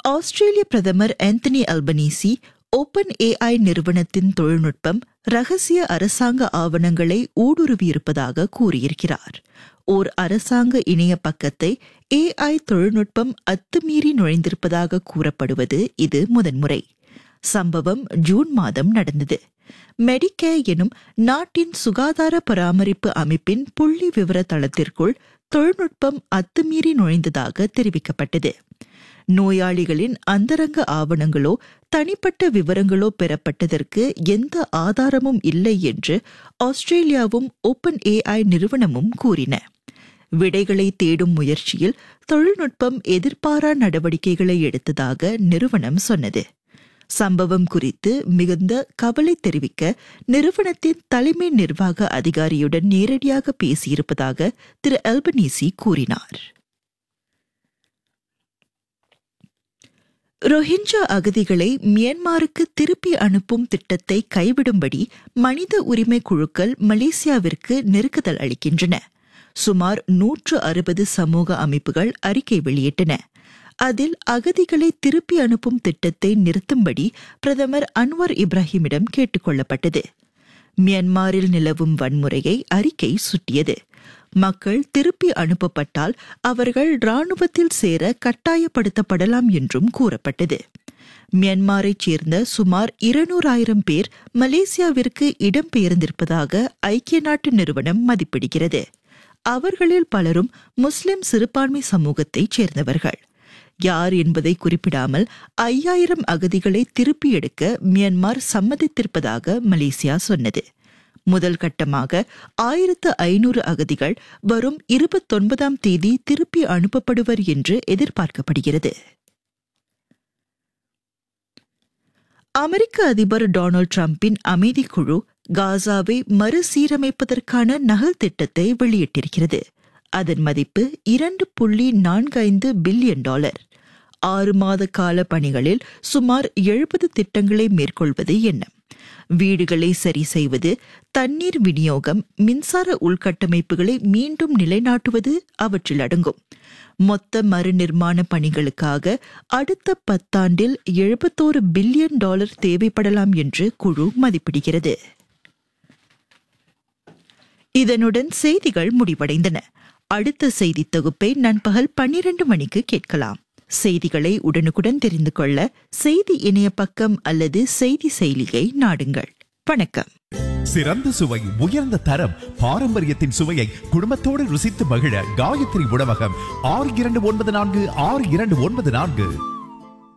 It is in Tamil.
ஆஸ்திரேலிய பிரதமர் ஆந்தனி அல்பனீசி ஓபன் ஏஐ நிறுவனத்தின் தொழில்நுட்பம் ரகசிய அரசாங்க ஆவணங்களை ஊடுருவியிருப்பதாக கூறியிருக்கிறார் ஓர் அரசாங்க இணைய பக்கத்தை ஏஐ தொழில்நுட்பம் அத்துமீறி நுழைந்திருப்பதாக கூறப்படுவது இது முதன்முறை சம்பவம் ஜூன் மாதம் நடந்தது மெடிகே எனும் நாட்டின் சுகாதார பராமரிப்பு அமைப்பின் புள்ளி விவர தளத்திற்குள் தொழில்நுட்பம் அத்துமீறி நுழைந்ததாக தெரிவிக்கப்பட்டது நோயாளிகளின் அந்தரங்க ஆவணங்களோ தனிப்பட்ட விவரங்களோ பெறப்பட்டதற்கு எந்த ஆதாரமும் இல்லை என்று ஆஸ்திரேலியாவும் ஓபன் ஏஐ நிறுவனமும் கூறின விடைகளை தேடும் முயற்சியில் தொழில்நுட்பம் எதிர்பாரா நடவடிக்கைகளை எடுத்ததாக நிறுவனம் சொன்னது சம்பவம் குறித்து மிகுந்த கவலை தெரிவிக்க நிறுவனத்தின் தலைமை நிர்வாக அதிகாரியுடன் நேரடியாக பேசியிருப்பதாக திரு அல்பனீசி கூறினார் ரோஹிஞ்சா அகதிகளை மியான்மருக்கு திருப்பி அனுப்பும் திட்டத்தை கைவிடும்படி மனித உரிமை குழுக்கள் மலேசியாவிற்கு நெருக்குதல் அளிக்கின்றன சுமார் நூற்று அறுபது சமூக அமைப்புகள் அறிக்கை வெளியிட்டன அதில் அகதிகளை திருப்பி அனுப்பும் திட்டத்தை நிறுத்தும்படி பிரதமர் அன்வர் இப்ராஹிமிடம் கேட்டுக் கொள்ளப்பட்டது மியான்மரில் நிலவும் வன்முறையை அறிக்கை சுட்டியது மக்கள் திருப்பி அனுப்பப்பட்டால் அவர்கள் ராணுவத்தில் சேர கட்டாயப்படுத்தப்படலாம் என்றும் கூறப்பட்டது மியான்மரைச் சேர்ந்த சுமார் இருநூறாயிரம் பேர் மலேசியாவிற்கு இடம்பெயர்ந்திருப்பதாக ஐக்கிய நாட்டு நிறுவனம் மதிப்பிடுகிறது அவர்களில் பலரும் முஸ்லிம் சிறுபான்மை சமூகத்தைச் சேர்ந்தவர்கள் யார் என்பதை குறிப்பிடாமல் ஐயாயிரம் அகதிகளை திருப்பி எடுக்க மியான்மர் சம்மதித்திருப்பதாக மலேசியா சொன்னது முதல் கட்டமாக ஆயிரத்து ஐநூறு அகதிகள் வரும் இருபத்தொன்பதாம் தேதி திருப்பி அனுப்பப்படுவர் என்று எதிர்பார்க்கப்படுகிறது அமெரிக்க அதிபர் டொனால்டு டிரம்பின் அமைதி குழு காசாவை மறுசீரமைப்பதற்கான நகல் திட்டத்தை வெளியிட்டிருக்கிறது அதன் மதிப்பு இரண்டு புள்ளி நான்கு ஐந்து பில்லியன் டாலர் ஆறு மாத கால பணிகளில் சுமார் எழுபது திட்டங்களை மேற்கொள்வது என்ன வீடுகளை சரி செய்வது தண்ணீர் விநியோகம் மின்சார உள்கட்டமைப்புகளை மீண்டும் நிலைநாட்டுவது அவற்றில் அடங்கும் மொத்த மறுநிர்மாண பணிகளுக்காக அடுத்த பத்தாண்டில் எழுபத்தோரு பில்லியன் டாலர் தேவைப்படலாம் என்று குழு மதிப்பிடுகிறது இதனுடன் செய்திகள் முடிவடைந்தன அடுத்த செய்தி தொகுப்பை நண்பகல் பன்னிரண்டு மணிக்கு கேட்கலாம் செய்திகளை உடனுக்குடன் தெரிந்து கொள்ள செய்தி இணைய பக்கம் அல்லது செய்தி செயலியை நாடுங்கள் வணக்கம் சிறந்த சுவை உயர்ந்த தரம் பாரம்பரியத்தின் சுவையை குடும்பத்தோடு ருசித்து மகிழ காயத்ரி உணவகம் ஆறு இரண்டு ஒன்பது நான்கு ஆறு இரண்டு ஒன்பது நான்கு